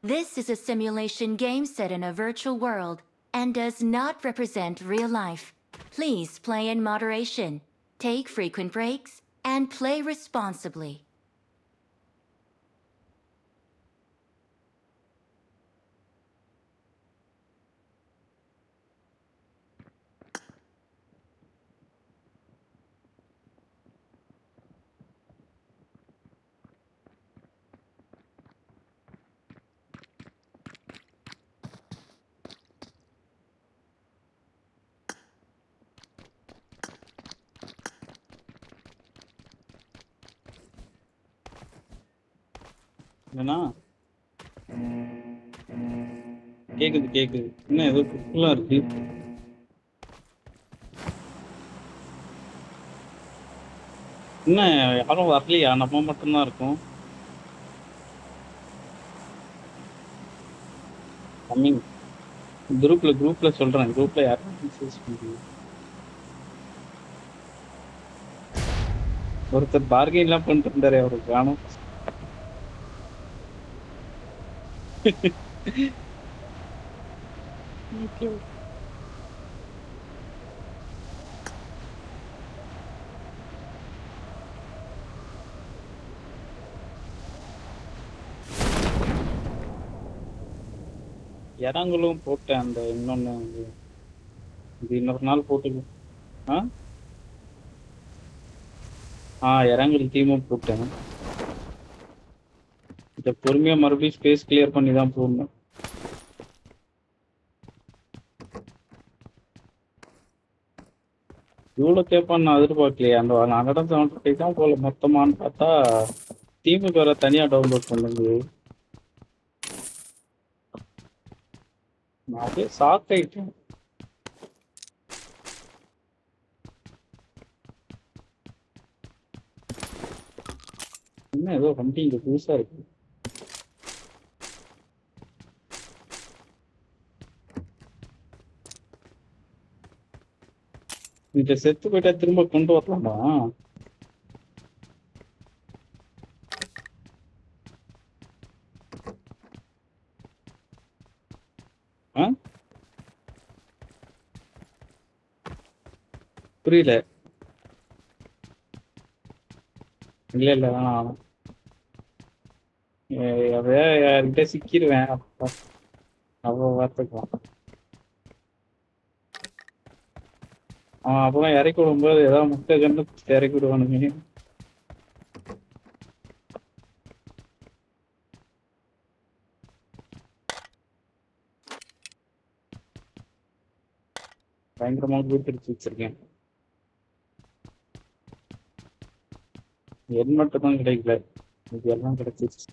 This is a simulation game set in a virtual world and does not represent real life. Please play in moderation, take frequent breaks, and play responsibly. என்னண்ணா கேக்குது கேக்குது என்ன ஏதோ குரலா இருக்கு என்ன யாரும் வரலையா நம்ம மட்டும்தான் இருக்கோம் கம்மிங் குரூப்ல குரூப்ல சொல்றேன் குரூப்ல யாரும் மெசேஜ் பண்ணுறீங்க ஒருத்தர் பார்கெயின் எல்லாம் பண்ணிட்டு இருந்தாரு அவருக்கு காணும் ஓகே இறங்கலும் போட்டேன் அந்த இன்னொன்னு இது. இது இன்னொரு நாள் போட்டு ஆ ஆ இறங்கல் டீமும் போட்டேன் இதை பொறுமையா மறுபடியும் ஸ்பேஸ் கிளியர் பண்ணி தான் போடணும் இவ்வளோ கேட்பான்னு நான் எதிர்பார்க்கலையே அந்த ஹண்ட்ரட் செவன்டி ஃபைவ் தான் போல மொத்தமான்னு பார்த்தா டீமுக்கு வேற தனியா டவுன்லோட் பண்ணுது நான் அப்படியே ஷாக் ஆயிட்டேன் என்ன ஏதோ வண்டி இங்க புதுசா இருக்கு இத செத்து போயிட்டா திரும்ப கொண்டு வரலாமா ஆ? புரியல இல்ல இல்ல வேணாம் வேணாம். ஏய், அப்படியே யார்கிட்ட சிக்கிருவேன் அப்ப அப்போ பார்த்துக்கலாம் அவன் அப்புறம் இறக்கி விடும்போது ஏதாவது முட்டை கண்டு இறக்கி விடுவானுங்க பயங்கரமா கூப்பிட்டு வச்சிருக்கேன் என் மட்டும் தான் கிடைக்கல இது எல்லாம் கிடைச்சிருச்சு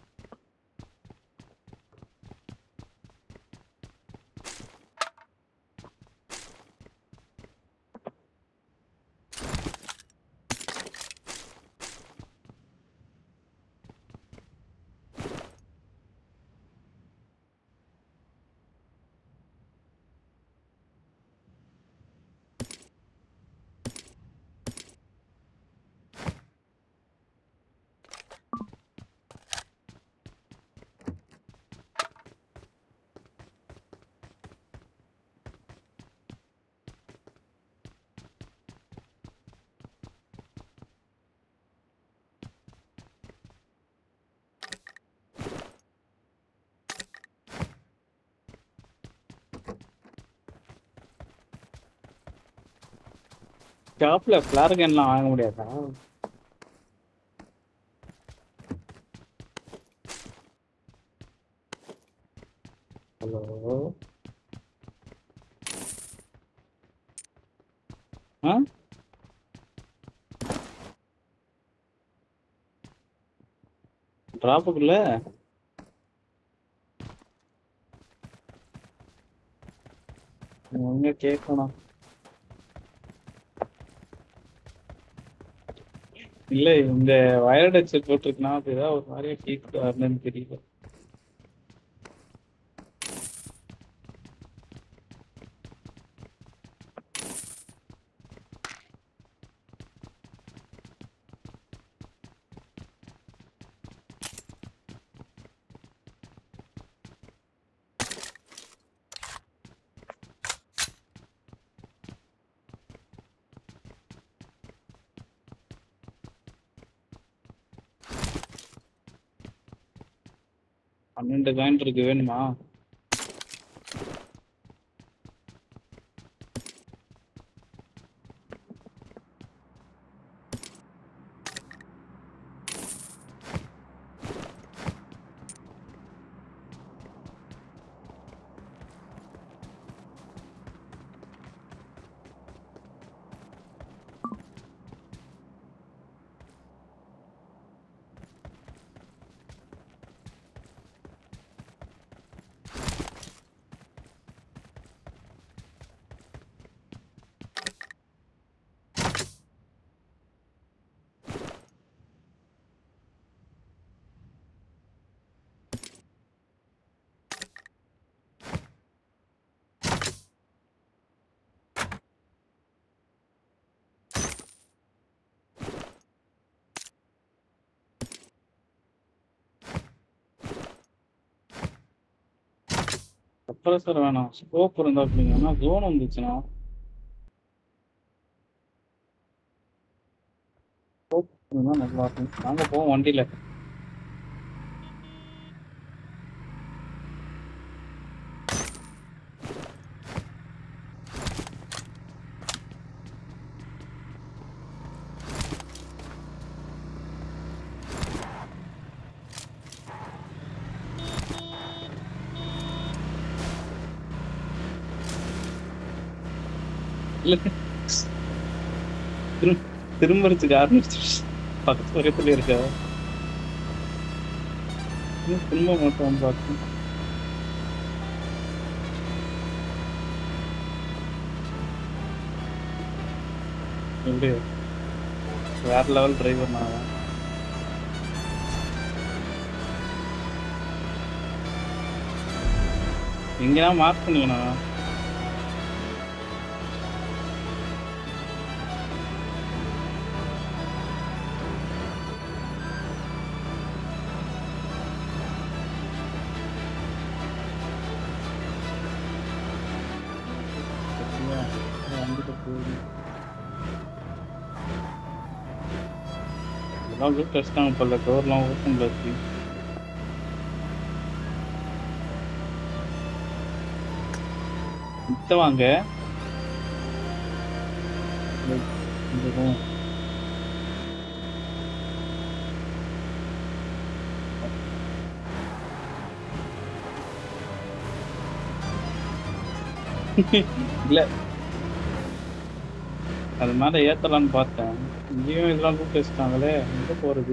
ஷாப்ல ஃபிளார் கன்லாம் வாங்க முடியாதா ஹலோ ஆ டிராப்புக்குள்ள ஒழுங்கா கேட்கணும் இல்ல இந்த வயர்ட் ஹெட்செட் போட்டிருக்குன்னா அது ஏதாவது ஒரு மாதிரியா கேட்குது வரலன்னு தெரியல பன்னெண்டு காயின் இருக்கு வேணுமா சப்ரஸர் வேணாம் ஸ்கோப் இருந்தா அப்படிங்க ஆனா ஜோன் வந்துச்சுன்னா ஸ்கோப் இருந்தா நல்லா இருக்கும் நாங்க போவோம் வண்டியில இல்ல திரும் திரும்பறதுக்கு ஆரம்பிச்சிருச்சு பக்கத்து பக்கத்துல இருக்க இன்னும் திரும்ப மாட்டோம் பார்த்து எப்படி வேற லெவல் டிரைவர் நான் அவன். எங்கேயா மார்க் பண்ணிக்கணும் சரியா? வந்துட்டு போகுது இதெல்லாம் லூட் அடிச்சிட்டாங்க போல டோர்லாம் ஓப்பன்ல இருக்கு இத்த வாங்க இந்த- இந்த room. இல்ல அது மேல ஏத்தலாம்னு பார்த்தேன் இங்கேயும் இதெல்லாம் லூட் அடிச்சிட்டாங்களே எங்க போறது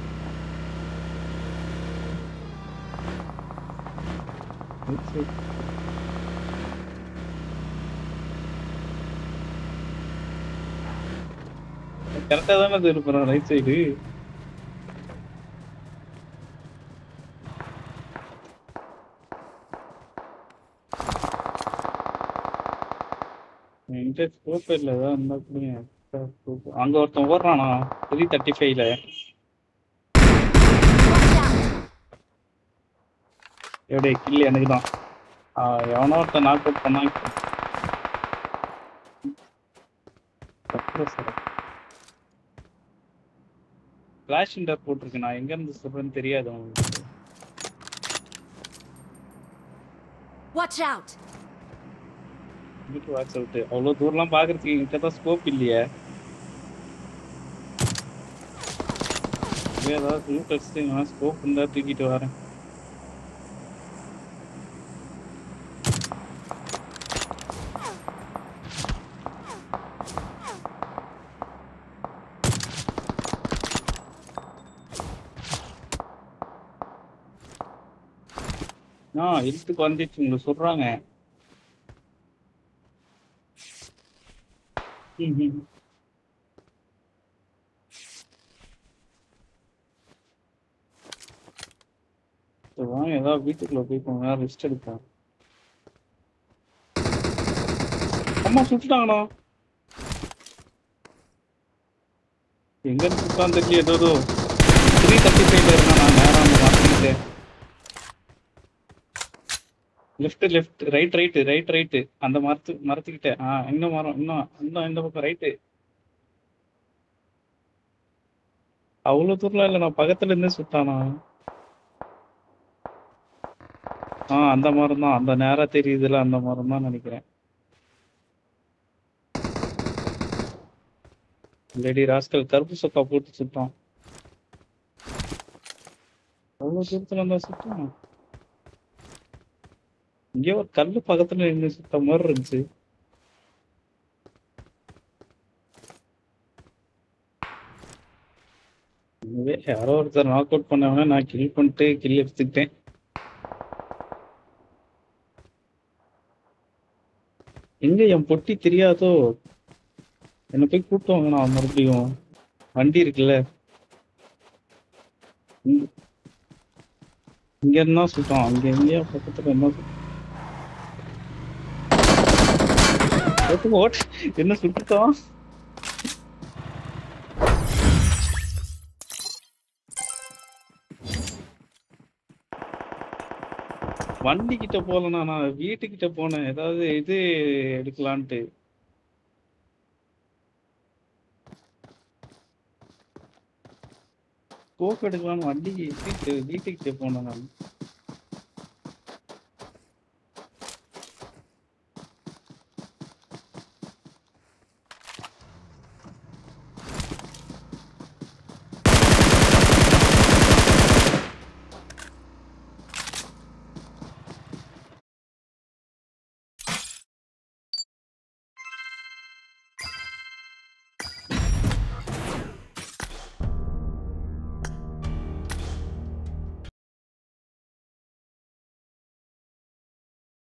Right side. கரெக்டா தானே திருப்புறோம் ரைட் சைடு என்கிட்ட ஸ்கோப் இல்லை ஏதாவது இருந்தா கொடுங்க extra scope. அங்க ஒருத்தன் ஓடுறானா த்ரீ தேர்ட்டி ஃபைவ்ல Watch out! எப்படி கில் எனக்கு தான் எவனோ ஒருத்தன் நாக் அவுட் பண்ணா ஃபிளாஷ் இண்டர் போட்டிருக்கு நான் எங்க இருந்து சொல்றேன்னு தெரியாது அவனுக்கு Watch out! வீட்டு வாட்ச் அவுட் அவ்வளவு தூரம்லாம் பாக்குறதுக்கு என்கிட்ட தான் ஸ்கோப் இல்லையே இதே ஏதாவது ரூட் அடிச்சுட்டு ஸ்கோப் இருந்தா தூக்கிட்டு வரேன் ஆ இழுத்துக்கு வந்துச்சு உங்களுக்கு சொல்றாங்க ம், ம். சரி, வாங்க ஏதாவது வீட்டுக்குள்ள போய் கொஞ்ச நேரம் ரெஸ்ட் எடுப்போம் அம்மா சுட்டுட்டாங்கண்ணா எங்க இருந்து சுட்டான்னு தெரியல ஏதோ ஏதோ த்ரீ தேர்ட்டி ஃபைவ்ல இருந்தா நான் நேரம் வந்து மாத்திக்கிட்டேன் left left right right right right அந்த மரத்து மரத்துக்கிட்ட ஆ இன்னும் மரம் இன்னும் இன்னும் இந்த பக்கம் ரைட்டு அவ்வளவு தூரம் இல்ல நான் பக்கத்துல இருந்தே சுட்டானா ஆ அந்த மாதிரி தான் அந்த நேரா தெரியுதுல அந்த மாதிரி தான் நினைக்கிறேன் லேடி ராஸ்கல் கருப்பு சொக்கா போட்டு சுட்டான் அவ்வளவு தூரத்துல இருந்தா சுட்டான் இங்கே ஒரு கல்லு பக்கத்துல நின்று சுத்த மாதிரி இருந்துச்சு இதுவே யாரோ ஒருத்தர் நாக் அவுட் பண்ணவன நான் கில் பண்ணிட்டு கில் எடுத்துக்கிட்டேன் எங்க என் பொட்டி தெரியாதோ என்ன போய் கூப்பிட்டு வாங்க நான் மறுபடியும் வண்டி இருக்குல்ல இங்க இங்க இருந்தா சுட்டான் அங்க எங்கேயா பக்கத்துல என்ன சுட்டான் ஓட்டு என்ன சுட்டுட்டான் வண்டி கிட்ட போலண்ணா நான் வீட்டுக்கிட்ட போனேன் ஏதாவது இது எடுக்கலான்ட்டு கோக் எடுக்கலான்னு வண்டி வீட்டு வீட்டுக்கிட்ட போனேன் நான்